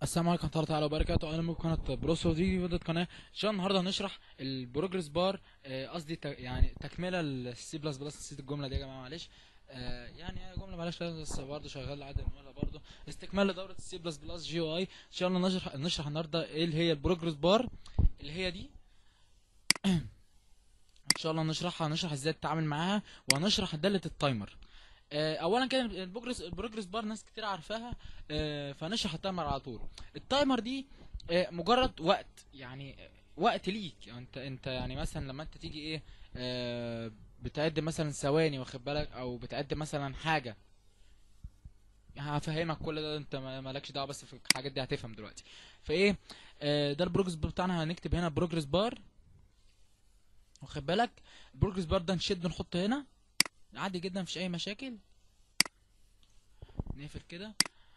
السلام عليكم ورحمه الله تعالى وبركاته اهلا بكم قناه بروسو دي فيديو قناه ان شاء الله النهارده هنشرح البروجرس بار آه، قصدي ت- يعني تكمله السي بلس بلس نسيت الجمله دي يا جماعه معلش آه، يعني هي جمله معلش بس برضه شغال عادي نقولها برضه استكمال لدوره السي بلس بلس جي او اي ان شاء الله نشرح نشرح النهارده ايه اللي هي البروجرس بار اللي هي دي ان شاء الله نشرحها هنشرح ازاي تتعامل معاها وهنشرح داله التايمر آه، اولا كده البروجرس البروجرس بار ناس كتير عارفاها آه، فهنشرح التايمر على طول التايمر دي آه، مجرد وقت يعني آه، وقت ليك يعني انت انت يعني مثلا لما انت تيجي ايه آه، بتعد مثلا ثواني واخد بالك او بتعد مثلا حاجه هفهمك كل ده انت ما- مالكش دعوه بس في الحاجات دي هتفهم دلوقتي فايه آه، ده البروجرس بار بتاعنا هنكتب هنا بروجرس بار واخد بالك البروجرس بار ده نشد نحطه هنا عادي جدا مفيش اي مشاكل نقفل كده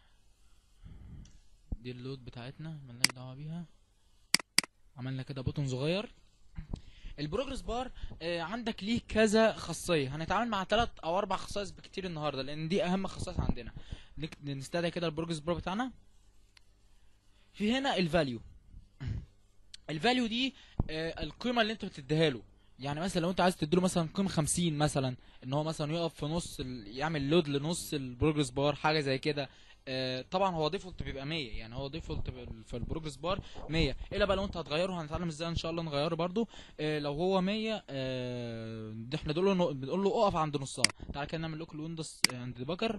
دي اللود بتاعتنا ملناش دعوه بيها عملنا كده بوتون صغير البروجرس بار آه عندك ليه كذا خاصيه هنتعامل مع ثلاث او اربع خصائص بكتير النهارده لان دي اهم خصائص عندنا نك- نستدعي كده البروجرس بار بتاعنا في هنا الفاليو الفاليو دي آه القيمه اللي انت بتديها له يعني مثلا لو انت عايز تديله مثلا قيمه 50 مثلا ان هو مثلا يقف في نص ال... يعمل لود لنص البروجرس بار حاجه زي كده آه، طبعا هو ديفولت بيبقى 100 يعني هو ديفولت في البروجرس بار 100 الا بقى لو انت هتغيره هنتعلم ازاي ان شاء الله نغيره برضو آه، لو هو 100 آه، ده احنا بنقول له بنقول له اقف عند نصها تعالى كده نعمل لوك الويندوز عند ديباجر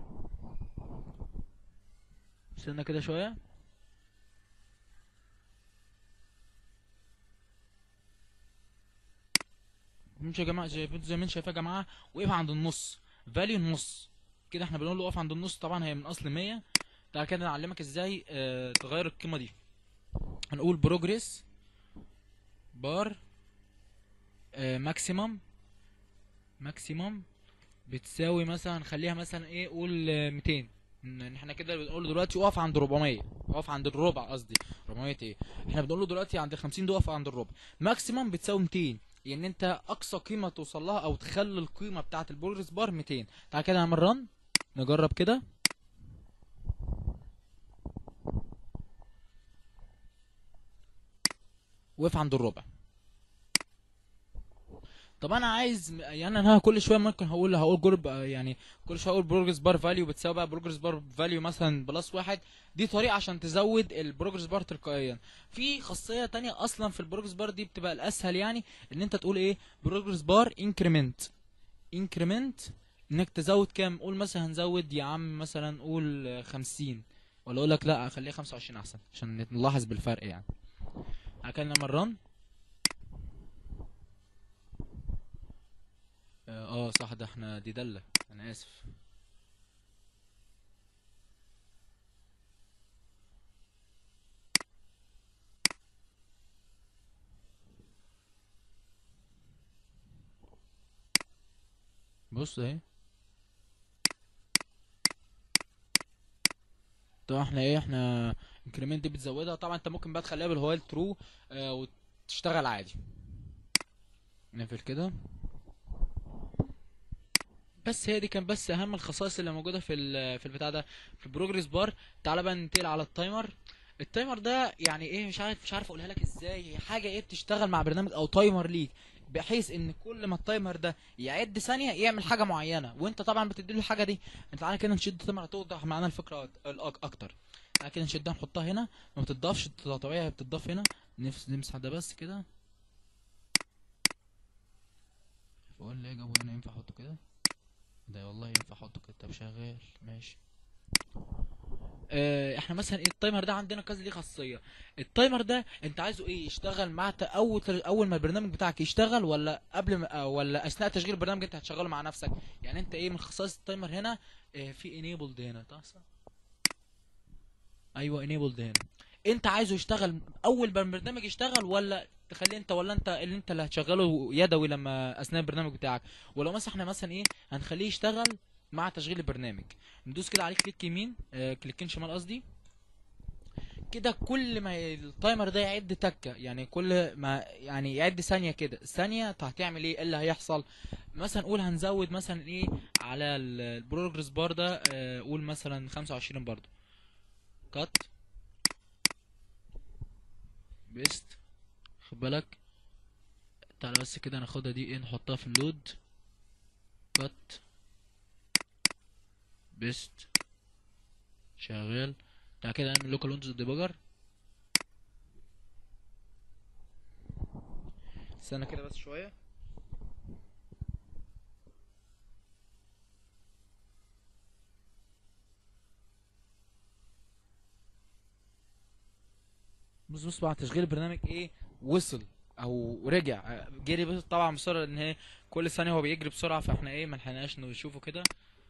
استنى كده شويه مش يا جماعه زي زي ما انت شايفها يا جماعه وقف عند النص فاليو النص كده احنا بنقول له اقف عند النص طبعا هي من اصل 100 تعالى كده نعلمك ازاي اه تغير القيمه دي هنقول بروجريس بار اه ماكسيمم ماكسيمم بتساوي مثلا نخليها مثلا ايه قول اه 200 ان احنا كده بنقول له دلوقتي اقف عند 400 اقف عند الربع قصدي 400 ايه احنا بنقول له دلوقتي عند ال 50 ده اقف عند الربع ماكسيمم بتساوي 200 يعني انت اقصى قيمه توصل لها او تخلي القيمه بتاعه البروجرس بار 200 تعال كده نعمل رن نجرب كده وقف عند الربع طب انا عايز يعني انا كل شويه ممكن هقول هقول جرب يعني كل شويه هقول بروجرس بار فاليو بتساوي بقى بروجرس بار فاليو مثلا بلس واحد دي طريقه عشان تزود البروجرس بار تلقائيا في خاصيه تانية اصلا في البروجرس بار دي بتبقى الاسهل يعني ان انت تقول ايه بروجرس بار انكريمنت انكريمنت انك تزود كام قول مثلا هنزود يا عم مثلا قول خمسين ولا اقول لك لا خليها خمسة وعشرين احسن عشان نلاحظ بالفرق يعني هكلم مران اه آه، صح ده احنا دي دلة انا اسف بص اهي طبعا احنا ايه احنا انكريمنت دي بتزودها طبعا انت ممكن بقى تخليها بالهوايل ترو آه وتشتغل عادي نقفل كده بس هي دي كان بس اهم الخصائص اللي موجوده في ال- في البتاع ده في البروجرس بار تعالى بقى ننتقل على التايمر التايمر ده يعني ايه مش عارف مش عارف اقولها لك ازاي هي حاجه ايه بتشتغل مع برنامج او تايمر ليك بحيث ان كل ما التايمر ده يعد ثانيه يعمل حاجه معينه وانت طبعا بتدي له الحاجه دي انت تعالى كده نشد التايمر هتوضح معانا الفكره أك- الأك- اكتر تعالى كده نشدها نحطها هنا ما بتضافش طبيعي هي بتضاف هنا نفس نمسح ده بس كده بقول ليه جابوا هنا ينفع احطه كده ده والله ينفع احطه كده طب شغال ماشي آه، احنا مثلا ايه التايمر ده عندنا كذا ليه خاصيه التايمر ده انت عايزه ايه يشتغل مع ت- اول اول ما البرنامج بتاعك يشتغل ولا قبل ما آه، ولا اثناء تشغيل البرنامج انت هتشغله مع نفسك يعني انت ايه من خصائص التايمر هنا آه، في enabled هنا طه صح؟ ايوه enabled هنا انت عايزه يشتغل اول ما البرنامج يشتغل ولا تخليه انت ولا انت اللي انت اللي هتشغله يدوي لما اثناء البرنامج بتاعك ولو مثلا احنا مثلا ايه هنخليه يشتغل مع تشغيل البرنامج ندوس كده عليه كليك يمين آه كليكين شمال قصدي كده كل ما التايمر ده يعد تكه يعني كل ما يعني يعد ثانيه كده ثانيه هتعمل ايه إيه اللي هيحصل مثلا قول هنزود مثلا ايه على ال- البروجرس بار ده آه، قول مثلا 25 برضو كات بيست خد بالك تعالى بس كده ناخدها دي ايه نحطها في اللود كات بيست شغال تعالى كده نعمل لوكال ويندوز ديباجر استنى كده بس شويه بص بص بعد تشغيل البرنامج ايه وصل او رجع جري بس طبعا بسرعه لان هي كل ثانيه هو بيجري بسرعه فاحنا ايه ما لحقناش نشوفه كده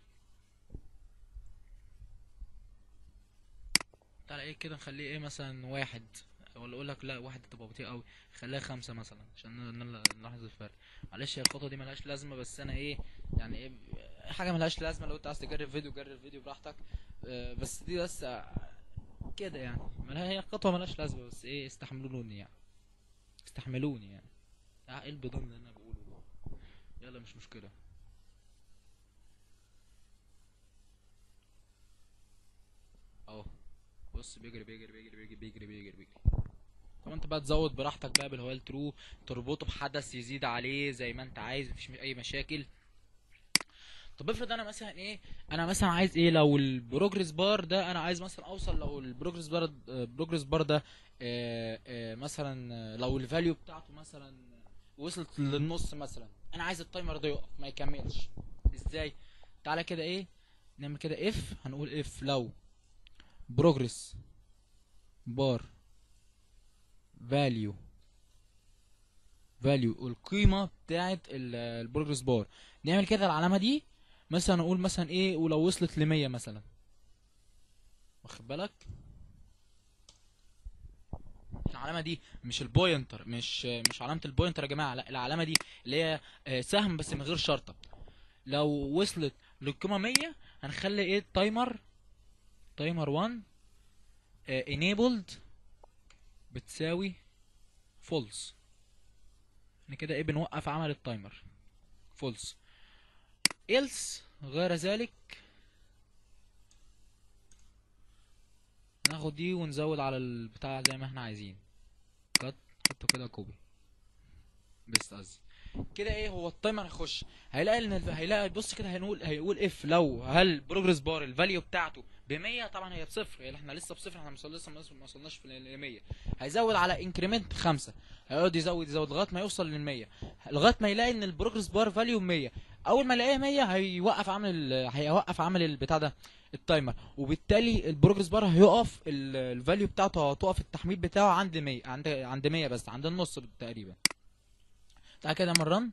تعالى ايه كده نخليه ايه مثلا واحد ولا اقول لك لا واحد تبقى بطيء قوي خليها خمسة مثلا عشان ن- ن- نلاحظ الفرق معلش هي الخطوه دي ملهاش لازمه بس انا ايه يعني ايه حاجه ملهاش لازمه لو انت عايز تجرب فيديو جرب فيديو براحتك آه، بس دي بس آه، كده يعني ملها هي خطوه ملهاش لازمه بس ايه استحملوني يعني استحملوني يعني آه، ايه البضان اللي انا بقوله ده يلا مش مشكله اهو بص بيجري بيجري بيجري بيجري بيجري بيجري بيجري طبعا انت بقى تزود براحتك بقى بالهوال ترو تربطه بحدث يزيد عليه زي ما انت عايز مفيش اي مشاكل طب افرض انا مثلا ايه انا مثلا عايز ايه لو البروجرس بار ده انا عايز مثلا اوصل لو البروجرس بار البروجرس بار ده آه، آه، مثلا آه، لو الفاليو بتاعته مثلا وصلت للنص مثلا انا عايز التايمر ده يقف ما يكملش ازاي تعالى كده ايه نعمل كده اف هنقول اف لو بروجرس بار فاليو فاليو القيمه بتاعه البروجرس بار نعمل كده العلامه دي مثلا نقول مثلا ايه ولو وصلت ل 100 مثلا واخد بالك العلامه دي مش البوينتر مش مش علامه البوينتر يا جماعه لا العلامه دي اللي هي آه، سهم بس من غير شرطه لو وصلت للقيمه 100 هنخلي ايه التايمر تايمر 1 enabled بتساوي false احنا كده ايه بنوقف عمل التايمر false else غير ذلك ناخد دي ونزود على البتاع زي ما احنا عايزين كات حطه كده كوبي بس قصدي كده ايه هو التايمر هيخش هيلاقي ان الف... هيلاقي بص كده هنقول هيقول اف لو هل بروجرس بار الفاليو بتاعته ب 100 طبعا هي بصفر يعني احنا لسه بصفر احنا مصل- لسه ما ما وصلناش في ال 100 هيزود على انكريمنت 5 هيقعد يزود يزود لغايه ما يوصل لل 100 لغايه ما يلاقي ان البروجرس بار فاليو 100 اول ما يلاقيها 100 هيوقف عمل ال- هيوقف عمل البتاع ده التايمر وبالتالي البروجرس بار هيقف الفاليو بتاعته هتقف التحميل بتاعه عند 100 عند عند 100 بس عند النص تقريبا تعالى كده مرن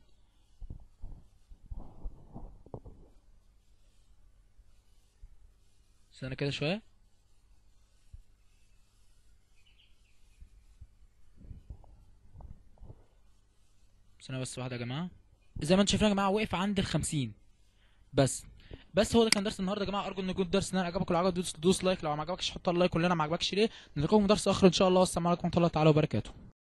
استنى كده شويه استنى بس واحده يا جماعه زي ما انتم شايفين يا جماعه وقف عند ال 50 بس بس هو ده كان درس النهارده يا جماعه ارجو ان يكون درس ان عجبكم لو عجبك دوس, دوس لايك لو ما عجبكش حط اللايك كلنا ما عجبكش ليه نلقاكم في درس اخر ان شاء الله والسلام عليكم ورحمه الله تعالى وبركاته